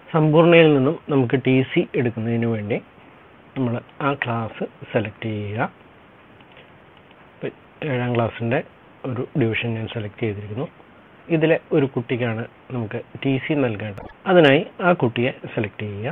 സമ്പൂർണ്ണയിൽ നിന്നും നമുക്ക് T C എടുക്കുന്നതിന് വേണ്ടി നമ്മൾ ആ ക്ലാസ് സെലക്ട് ചെയ്യുക ഇപ്പം ഏഴാം ക്ലാസ്സിൻ്റെ ഒരു ഡിവിഷൻ ഞാൻ സെലക്ട് ചെയ്തിരിക്കുന്നു ഇതിലെ ഒരു കുട്ടിക്കാണ് നമുക്ക് ടി സി നൽകേണ്ടത് അതിനായി ആ കുട്ടിയെ സെലക്ട് ചെയ്യുക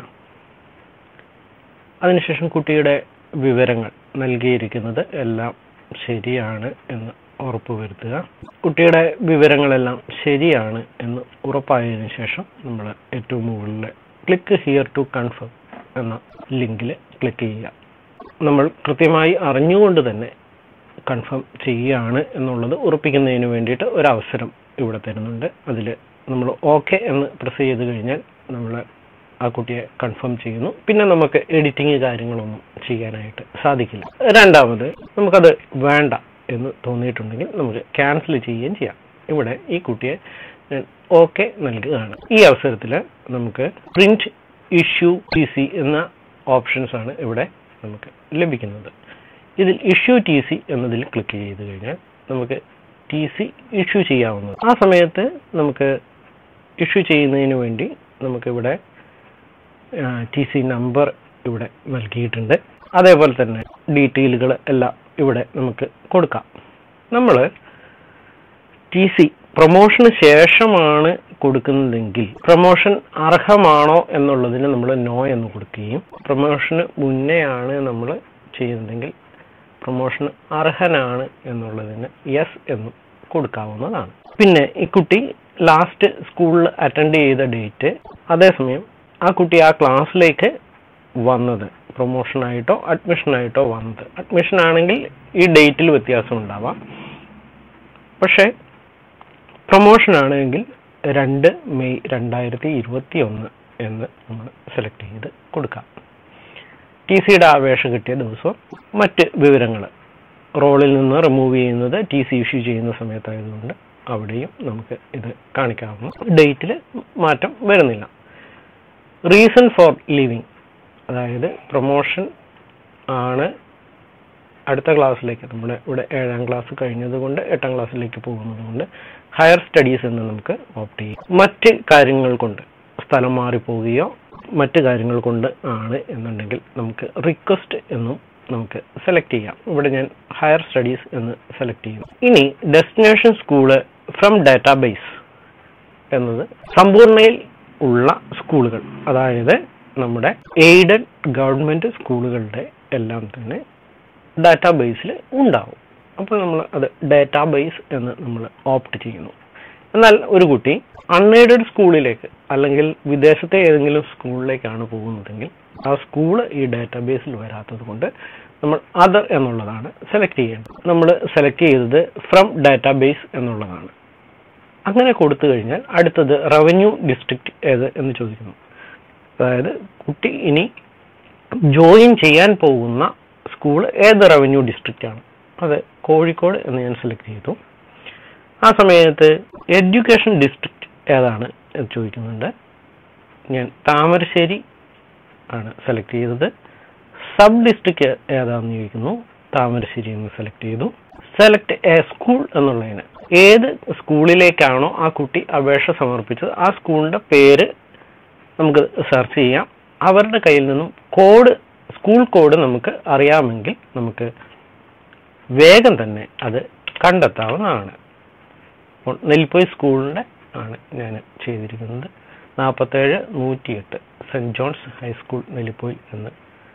അതിനുശേഷം കുട്ടിയുടെ വിവരങ്ങൾ നൽകിയിരിക്കുന്നത് എല്ലാം ശരിയാണ് എന്ന് ഉറപ്പുവരുത്തുക കുട്ടിയുടെ വിവരങ്ങളെല്ലാം ശരിയാണ് എന്ന് ഉറപ്പായതിനു ശേഷം നമ്മൾ ഏറ്റവും മുകളിൽ ക്ലിക്ക് ഹിയർ ടു കൺഫേം എന്ന ലിങ്കിൽ ക്ലിക്ക് ചെയ്യുക നമ്മൾ കൃത്യമായി അറിഞ്ഞുകൊണ്ട് തന്നെ കൺഫേം ചെയ്യുകയാണ് എന്നുള്ളത് ഉറപ്പിക്കുന്നതിന് വേണ്ടിയിട്ട് ഒരു അവസരം ഇവിടെ തരുന്നുണ്ട് അതിൽ നമ്മൾ ഓക്കെ എന്ന് പ്രസ് ചെയ്ത് കഴിഞ്ഞാൽ നമ്മൾ ആ കുട്ടിയെ കൺഫേം ചെയ്യുന്നു പിന്നെ നമുക്ക് എഡിറ്റിംഗ് കാര്യങ്ങളൊന്നും ചെയ്യാനായിട്ട് സാധിക്കില്ല രണ്ടാമത് നമുക്കത് വേണ്ട എന്ന് തോന്നിയിട്ടുണ്ടെങ്കിൽ നമുക്ക് ക്യാൻസൽ ചെയ്യുകയും ചെയ്യാം ഇവിടെ ഈ കുട്ടിയെ ഓക്കെ നൽകുകയാണ് ഈ അവസരത്തിൽ നമുക്ക് പ്രിന്റ് ഇഷ്യൂ ടി സി എന്ന ഓപ്ഷൻസ് ആണ് ഇവിടെ നമുക്ക് ലഭിക്കുന്നത് ഇതിൽ ഇഷ്യൂ ടി സി എന്നതിൽ ക്ലിക്ക് ചെയ്ത് കഴിഞ്ഞാൽ നമുക്ക് ടി സി ഇഷ്യൂ ചെയ്യാവുന്നത് ആ സമയത്ത് നമുക്ക് ഇഷ്യൂ ചെയ്യുന്നതിന് വേണ്ടി നമുക്കിവിടെ ടി സി നമ്പർ ഇവിടെ നൽകിയിട്ടുണ്ട് അതേപോലെ തന്നെ ഡീറ്റെയിലുകൾ എല്ലാം ഇവിടെ നമുക്ക് കൊടുക്കാം നമ്മൾ ടി സി പ്രൊമോഷന് ശേഷമാണ് കൊടുക്കുന്നതെങ്കിൽ പ്രൊമോഷൻ അർഹമാണോ എന്നുള്ളതിന് നമ്മൾ നോ എന്ന് കൊടുക്കുകയും പ്രൊമോഷന് മുന്നെയാണ് നമ്മൾ ചെയ്യുന്നതെങ്കിൽ പ്രൊമോഷൻ അർഹനാണ് എന്നുള്ളതിന് യെസ് എന്നും കൊടുക്കാവുന്നതാണ് പിന്നെ ഈ കുട്ടി ലാസ്റ്റ് സ്കൂളിൽ അറ്റൻഡ് ചെയ്ത ഡേറ്റ് അതേസമയം ആ കുട്ടി ആ ക്ലാസ്സിലേക്ക് വന്നത് പ്രൊമോഷനായിട്ടോ അഡ്മിഷനായിട്ടോ വന്നത് അഡ്മിഷൻ ആണെങ്കിൽ ഈ ഡേറ്റിൽ വ്യത്യാസം ഉണ്ടാവാം പക്ഷേ പ്രൊമോഷൻ ആണെങ്കിൽ രണ്ട് മെയ് രണ്ടായിരത്തി ഇരുപത്തി ഒന്ന് എന്ന് നമ്മൾ സെലക്ട് ചെയ്ത് കൊടുക്കാം ടി സിയുടെ അപേക്ഷ കിട്ടിയ ദിവസവും മറ്റ് വിവരങ്ങൾ റോളിൽ നിന്ന് റിമൂവ് ചെയ്യുന്നത് ടി സി ഇഷ്യൂ ചെയ്യുന്ന സമയത്തായതുകൊണ്ട് അവിടെയും നമുക്ക് ഇത് കാണിക്കാവുന്ന ഡേറ്റിൽ മാറ്റം വരുന്നില്ല റീസൺ ഫോർ ലീവിങ് അതായത് പ്രൊമോഷൻ ആണ് അടുത്ത ക്ലാസ്സിലേക്ക് നമ്മുടെ ഇവിടെ ഏഴാം ക്ലാസ് കഴിഞ്ഞത് കൊണ്ട് എട്ടാം ക്ലാസ്സിലേക്ക് പോകുന്നത് കൊണ്ട് ഹയർ സ്റ്റഡീസ് എന്ന് നമുക്ക് ഓപ്റ്റ് ചെയ്യാം മറ്റ് കാര്യങ്ങൾ കൊണ്ട് സ്ഥലം മാറിപ്പോവുകയോ മറ്റ് കാര്യങ്ങൾ കൊണ്ട് ആണ് എന്നുണ്ടെങ്കിൽ നമുക്ക് റിക്വസ്റ്റ് എന്നും നമുക്ക് സെലക്ട് ചെയ്യാം ഇവിടെ ഞാൻ ഹയർ സ്റ്റഡീസ് എന്ന് സെലക്ട് ചെയ്യും ഇനി ഡെസ്റ്റിനേഷൻ സ്കൂള് ഫ്രം ഡാറ്റാബേസ് എന്നത് സമ്പൂർണ്ണയിൽ ഉള്ള സ്കൂളുകൾ അതായത് നമ്മുടെ എയ്ഡഡ് ഗവൺമെന്റ് സ്കൂളുകളുടെ എല്ലാം തന്നെ ഡാറ്റാബേസിൽ ഉണ്ടാവും അപ്പോൾ നമ്മൾ അത് ഡാറ്റാബേസ് എന്ന് നമ്മൾ ഓപ്റ്റ് ചെയ്യുന്നു എന്നാൽ ഒരു കുട്ടി അൺഎയ്ഡഡ് സ്കൂളിലേക്ക് അല്ലെങ്കിൽ വിദേശത്തെ ഏതെങ്കിലും സ്കൂളിലേക്കാണ് പോകുന്നതെങ്കിൽ ആ സ്കൂൾ ഈ ഡാറ്റാബേസിൽ വരാത്തത് കൊണ്ട് നമ്മൾ അതർ എന്നുള്ളതാണ് സെലക്ട് ചെയ്യേണ്ടത് നമ്മൾ സെലക്ട് ചെയ്തത് ഫ്രം ഡാറ്റാബേസ് എന്നുള്ളതാണ് അങ്ങനെ കൊടുത്തു കഴിഞ്ഞാൽ അടുത്തത് റവന്യൂ ഡിസ്ട്രിക്റ്റ് ഏത് എന്ന് ചോദിക്കുന്നു അതായത് കുട്ടി ഇനി ജോയിൻ ചെയ്യാൻ പോകുന്ന സ്കൂൾ ഏത് റവന്യൂ ഡിസ്ട്രിക്റ്റ് ആണ് അത് കോഴിക്കോട് എന്ന് ഞാൻ സെലക്ട് ചെയ്തു ആ സമയത്ത് എഡ്യൂക്കേഷൻ ഡിസ്ട്രിക്റ്റ് ഏതാണ് എന്ന് ചോദിക്കുന്നുണ്ട് ഞാൻ താമരശ്ശേരി ആണ് സെലക്ട് ചെയ്തത് സബ് ഡിസ്ട്രിക്റ്റ് ഏതാണെന്ന് ചോദിക്കുന്നു താമരശ്ശേരി എന്ന് സെലക്ട് ചെയ്തു സെലക്ട് എ സ്കൂൾ എന്നുള്ളതിന് ഏത് സ്കൂളിലേക്കാണോ ആ കുട്ടി അപേക്ഷ സമർപ്പിച്ചത് ആ സ്കൂളിന്റെ പേര് നമുക്ക് സെർച്ച് ചെയ്യാം അവരുടെ കയ്യിൽ നിന്നും കോഡ് സ്കൂൾ കോഡ് നമുക്ക് അറിയാമെങ്കിൽ നമുക്ക് വേഗം തന്നെ അത് കണ്ടെത്താവുന്നതാണ് അപ്പോൾ നെൽപ്പൊയ് സ്കൂളിൻ്റെ ആണ് ഞാൻ ചെയ്തിരിക്കുന്നത് നാൽപ്പത്തേഴ് നൂറ്റിയെട്ട് സെൻറ് ജോൺസ് ഹൈസ്കൂൾ നെല്ലിപ്പൊയിൽ എന്ന്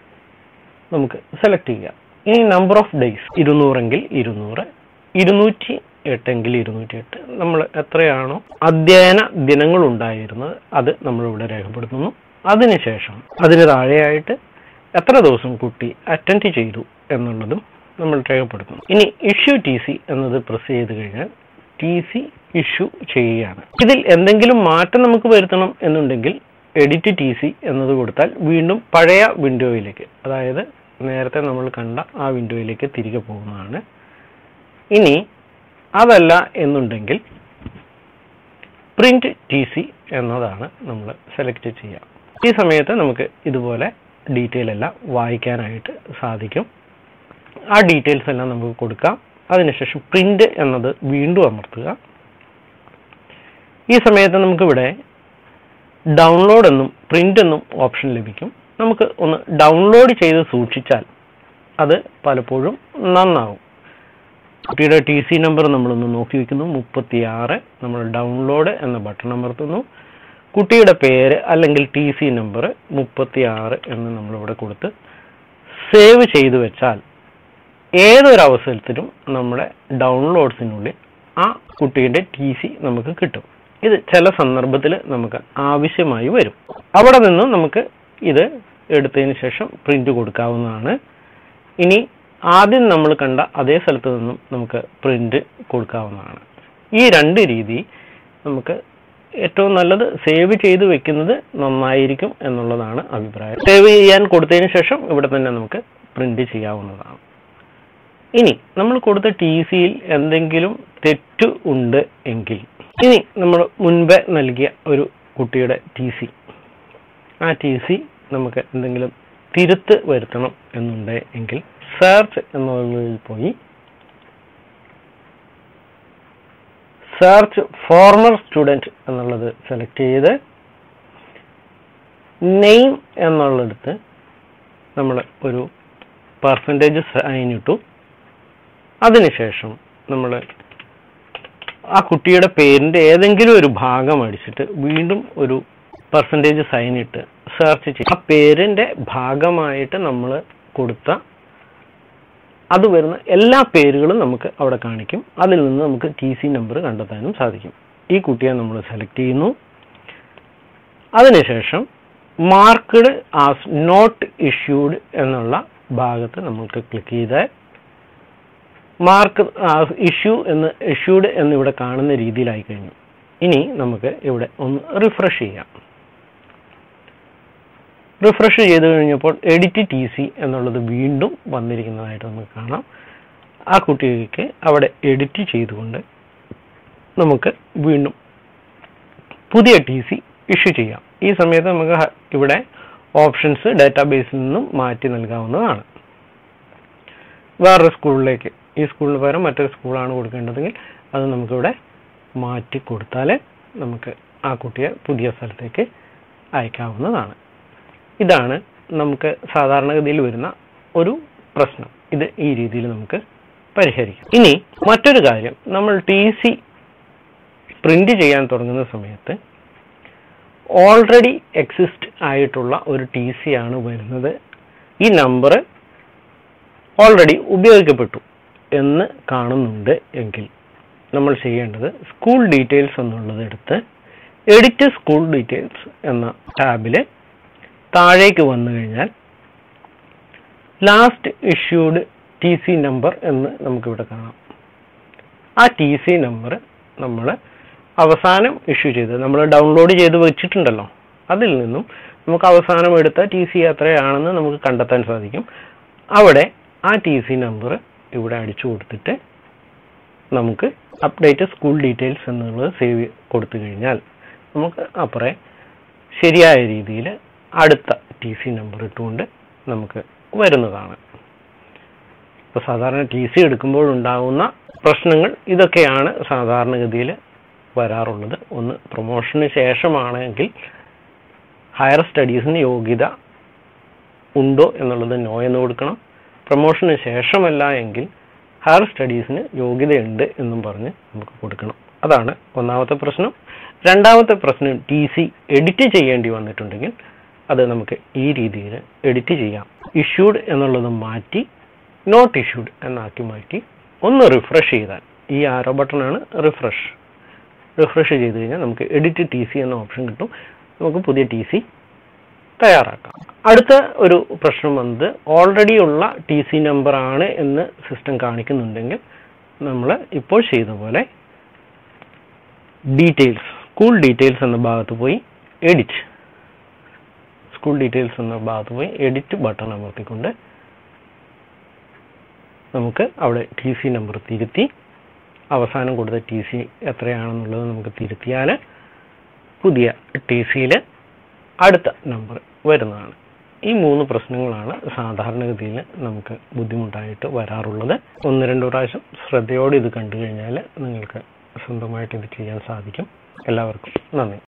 നമുക്ക് സെലക്ട് ചെയ്യാം ഇനി നമ്പർ ഓഫ് ഡേയ്സ് ഇരുന്നൂറെങ്കിൽ ഇരുന്നൂറ് ഇരുന്നൂറ്റി എട്ടെങ്കിൽ ഇരുന്നൂറ്റി എട്ട് നമ്മൾ എത്രയാണോ അധ്യയന ദിനങ്ങൾ ഉണ്ടായിരുന്നത് അത് നമ്മളിവിടെ രേഖപ്പെടുത്തുന്നു അതിനുശേഷം അതിന് താഴെയായിട്ട് എത്ര ദിവസം കുട്ടി അറ്റൻഡ് ചെയ്തു എന്നുള്ളതും നമ്മൾ രേഖപ്പെടുത്തുന്നു ഇനി ഇഷ്യൂ ടി സി എന്നത് പ്രസ് ചെയ്ത് കഴിഞ്ഞാൽ ടി സി ഇഷ്യൂ ചെയ്യുകയാണ് ഇതിൽ എന്തെങ്കിലും മാറ്റം നമുക്ക് വരുത്തണം എന്നുണ്ടെങ്കിൽ എഡിറ്റ് ടി സി എന്നത് കൊടുത്താൽ വീണ്ടും പഴയ വിൻഡോയിലേക്ക് അതായത് നേരത്തെ നമ്മൾ കണ്ട ആ വിൻഡോയിലേക്ക് തിരികെ പോകുന്നതാണ് ഇനി അതല്ല എന്നുണ്ടെങ്കിൽ പ്രിന്റ് ടി സി എന്നതാണ് നമ്മൾ സെലക്ട് ചെയ്യുക ഈ സമയത്ത് നമുക്ക് ഇതുപോലെ ഡീറ്റെയിൽ എല്ലാം വായിക്കാനായിട്ട് സാധിക്കും ആ ഡീറ്റെയിൽസ് എല്ലാം നമുക്ക് കൊടുക്കാം അതിനുശേഷം പ്രിന്റ് എന്നത് വീണ്ടും അമർത്തുക ഈ സമയത്ത് നമുക്കിവിടെ ഡൗൺലോഡ് എന്നും പ്രിന്റ് എന്നും ഓപ്ഷൻ ലഭിക്കും നമുക്ക് ഒന്ന് ഡൗൺലോഡ് ചെയ്ത് സൂക്ഷിച്ചാൽ അത് പലപ്പോഴും നന്നാവും കുട്ടിയുടെ ടി സി നമ്പർ നമ്മളൊന്ന് നോക്കി വെക്കുന്നു മുപ്പത്തിയാറ് നമ്മൾ ഡൗൺലോഡ് എന്ന ബട്ടൺ അമർത്തുന്നു കുട്ടിയുടെ പേര് അല്ലെങ്കിൽ ടി സി നമ്പർ മുപ്പത്തിയാറ് എന്ന് നമ്മളിവിടെ കൊടുത്ത് സേവ് ചെയ്തു വെച്ചാൽ ഏതൊരു അവസരത്തിലും നമ്മുടെ ഡൗൺലോഡ്സിനുള്ളിൽ ആ കുട്ടിയുടെ ടി സി നമുക്ക് കിട്ടും ഇത് ചില സന്ദർഭത്തിൽ നമുക്ക് ആവശ്യമായി വരും അവിടെ നിന്നും നമുക്ക് ഇത് എടുത്തതിന് ശേഷം പ്രിന്റ് കൊടുക്കാവുന്നതാണ് ഇനി ആദ്യം നമ്മൾ കണ്ട അതേ സ്ഥലത്ത് നിന്നും നമുക്ക് പ്രിന്റ് കൊടുക്കാവുന്നതാണ് ഈ രണ്ട് രീതി നമുക്ക് ഏറ്റവും നല്ലത് സേവ് ചെയ്ത് വെക്കുന്നത് നന്നായിരിക്കും എന്നുള്ളതാണ് അഭിപ്രായം സേവ് ചെയ്യാൻ കൊടുത്തതിന് ശേഷം ഇവിടെ തന്നെ നമുക്ക് പ്രിന്റ് ചെയ്യാവുന്നതാണ് ഇനി നമ്മൾ കൊടുത്ത ടി സിയിൽ എന്തെങ്കിലും തെറ്റ് ഉണ്ട് എങ്കിൽ ഇനി നമ്മൾ മുൻപേ നൽകിയ ഒരു കുട്ടിയുടെ ടി സി ആ ടി സി നമുക്ക് എന്തെങ്കിലും തിരുത്ത് വരുത്തണം എന്നുണ്ട് എങ്കിൽ സെർച്ച് എന്നുള്ളതിൽ പോയി സെർച്ച് ഫോർമർ സ്റ്റുഡൻറ് എന്നുള്ളത് സെലക്ട് ചെയ്ത് നെയിം എന്നുള്ളിടത്ത് നമ്മൾ ഒരു പെർസെൻറ്റേജ് സൈൻ ഇട്ടു അതിനുശേഷം നമ്മൾ ആ കുട്ടിയുടെ പേരിന്റെ ഏതെങ്കിലും ഒരു ഭാഗം അടിച്ചിട്ട് വീണ്ടും ഒരു പെർസെൻറ്റേജ് സൈൻ ഇട്ട് സെർച്ച് ചെയ്യും ആ പേരിന്റെ ഭാഗമായിട്ട് നമ്മൾ കൊടുത്ത അത് വരുന്ന എല്ലാ പേരുകളും നമുക്ക് അവിടെ കാണിക്കും അതിൽ നിന്ന് നമുക്ക് ടി സി നമ്പർ കണ്ടെത്താനും സാധിക്കും ഈ കുട്ടിയെ നമ്മൾ സെലക്ട് ചെയ്യുന്നു അതിനുശേഷം മാർക്ക്ഡ് ആസ് നോട്ട് ഇഷ്യൂഡ് എന്നുള്ള ഭാഗത്ത് നമുക്ക് ക്ലിക്ക് ചെയ്താൽ മാർക്ക് ഇഷ്യൂ എന്ന് ഇഷ്യൂഡ് എന്നിവിടെ കാണുന്ന രീതിയിലായി കഴിഞ്ഞു ഇനി നമുക്ക് ഇവിടെ ഒന്ന് റിഫ്രഷ് ചെയ്യാം റിഫ്രഷ് ചെയ്ത് കഴിഞ്ഞപ്പോൾ എഡിറ്റ് ടി സി എന്നുള്ളത് വീണ്ടും വന്നിരിക്കുന്നതായിട്ട് നമുക്ക് കാണാം ആ കുട്ടിക്ക് അവിടെ എഡിറ്റ് ചെയ്തുകൊണ്ട് നമുക്ക് വീണ്ടും പുതിയ ടി സി ഇഷ്യൂ ചെയ്യാം ഈ സമയത്ത് നമുക്ക് ഹ- ഇവിടെ ഓപ്ഷൻസ് ഡാറ്റാബേസിൽ നിന്നും മാറ്റി നൽകാവുന്നതാണ് വേറൊരു സ്കൂളിലേക്ക് ഈ സ്കൂളിന് പകരം മറ്റൊരു സ്കൂളാണ് കൊടുക്കേണ്ടതെങ്കിൽ അത് നമുക്കിവിടെ മാറ്റി കൊടുത്താൽ നമുക്ക് ആ കുട്ടിയെ പുതിയ സ്ഥലത്തേക്ക് അയക്കാവുന്നതാണ് ഇതാണ് നമുക്ക് സാധാരണഗതിയിൽ വരുന്ന ഒരു പ്രശ്നം ഇത് ഈ രീതിയിൽ നമുക്ക് പരിഹരിക്കാം ഇനി മറ്റൊരു കാര്യം നമ്മൾ ടി സി പ്രിന്റ് ചെയ്യാൻ തുടങ്ങുന്ന സമയത്ത് ഓൾറെഡി എക്സിസ്റ്റ് ആയിട്ടുള്ള ഒരു ടി സി ആണ് വരുന്നത് ഈ നമ്പർ ഓൾറെഡി ഉപയോഗിക്കപ്പെട്ടു എന്ന് കാണുന്നുണ്ട് എങ്കിൽ നമ്മൾ ചെയ്യേണ്ടത് സ്കൂൾ ഡീറ്റെയിൽസ് എന്നുള്ളത് എടുത്ത് എഡിറ്റ് സ്കൂൾ ഡീറ്റെയിൽസ് എന്ന ടാബിൽ താഴേക്ക് വന്നു കഴിഞ്ഞാൽ last issued T C number എന്ന് നമുക്കിവിടെ കാണാം ആ ടി സി നമ്പർ നമ്മൾ അവസാനം ഇഷ്യൂ ചെയ്തത് നമ്മൾ ഡൗൺലോഡ് ചെയ്ത് വെച്ചിട്ടുണ്ടല്ലോ അതിൽ നിന്നും നമുക്ക് അവസാനം എടുത്ത ടി സി എത്രയാണെന്ന് നമുക്ക് കണ്ടെത്താൻ സാധിക്കും അവിടെ ആ ടി സി നമ്പർ ഇവിടെ അടിച്ചു കൊടുത്തിട്ട് നമുക്ക് അപ്ഡേറ്റ് സ്കൂൾ ഡീറ്റെയിൽസ് എന്നുള്ളത് സേവ് കൊടുത്തു കഴിഞ്ഞാൽ നമുക്ക് അപ്പുറേ ശരിയായ രീതിയിൽ അടുത്ത ടി സി നമ്പർ ഇട്ടുകൊണ്ട് നമുക്ക് വരുന്നതാണ് ഇപ്പോൾ സാധാരണ ടി സി എടുക്കുമ്പോഴുണ്ടാകുന്ന പ്രശ്നങ്ങൾ ഇതൊക്കെയാണ് സാധാരണഗതിയിൽ വരാറുള്ളത് ഒന്ന് പ്രൊമോഷന് ശേഷമാണെങ്കിൽ ഹയർ സ്റ്റഡീസിന് യോഗ്യത ഉണ്ടോ എന്നുള്ളത് നോ എന്ന് കൊടുക്കണം പ്രൊമോഷന് ശേഷമല്ല എങ്കിൽ ഹയർ സ്റ്റഡീസിന് യോഗ്യതയുണ്ട് എന്നും പറഞ്ഞ് നമുക്ക് കൊടുക്കണം അതാണ് ഒന്നാമത്തെ പ്രശ്നം രണ്ടാമത്തെ പ്രശ്നം ടി സി എഡിറ്റ് ചെയ്യേണ്ടി വന്നിട്ടുണ്ടെങ്കിൽ അത് നമുക്ക് ഈ രീതിയിൽ എഡിറ്റ് ചെയ്യാം ഇഷ്യൂഡ് എന്നുള്ളത് മാറ്റി നോട്ട് ഇഷ്യൂഡ് എന്നാക്കി മാറ്റി ഒന്ന് റിഫ്രഷ് ചെയ്താൽ ഈ ആരോ ബട്ടണാണ് റിഫ്രഷ് റിഫ്രഷ് ചെയ്ത് കഴിഞ്ഞാൽ നമുക്ക് എഡിറ്റ് ടി സി എന്ന ഓപ്ഷൻ കിട്ടും നമുക്ക് പുതിയ ടി സി തയ്യാറാക്കാം അടുത്ത ഒരു പ്രശ്നം വന്നത് ഓൾറെഡി ഉള്ള ടി സി നമ്പർ ആണ് എന്ന് സിസ്റ്റം കാണിക്കുന്നുണ്ടെങ്കിൽ നമ്മൾ ഇപ്പോൾ ചെയ്ത പോലെ ഡീറ്റെയിൽസ് സ്കൂൾ ഡീറ്റെയിൽസ് എന്ന ഭാഗത്ത് പോയി എഡിറ്റ് സ്കൂൾ ഡീറ്റെയിൽസ് എന്ന ഭാഗത്ത് പോയി എഡിറ്റ് ബട്ടൺ അമർത്തിക്കൊണ്ട് നമുക്ക് അവിടെ ടി സി നമ്പർ തിരുത്തി അവസാനം കൊടുത്ത ടി സി എത്രയാണെന്നുള്ളത് നമുക്ക് തിരുത്തിയാൽ പുതിയ ടി സിയിൽ അടുത്ത നമ്പർ വരുന്നതാണ് ഈ മൂന്ന് പ്രശ്നങ്ങളാണ് സാധാരണഗതിയിൽ നമുക്ക് ബുദ്ധിമുട്ടായിട്ട് വരാറുള്ളത് ഒന്ന് രണ്ട് പ്രാവശ്യം ശ്രദ്ധയോടെ ഇത് കണ്ടു കഴിഞ്ഞാൽ നിങ്ങൾക്ക് സ്വന്തമായിട്ട് ഇത് ചെയ്യാൻ സാധിക്കും എല്ലാവർക്കും നന്ദി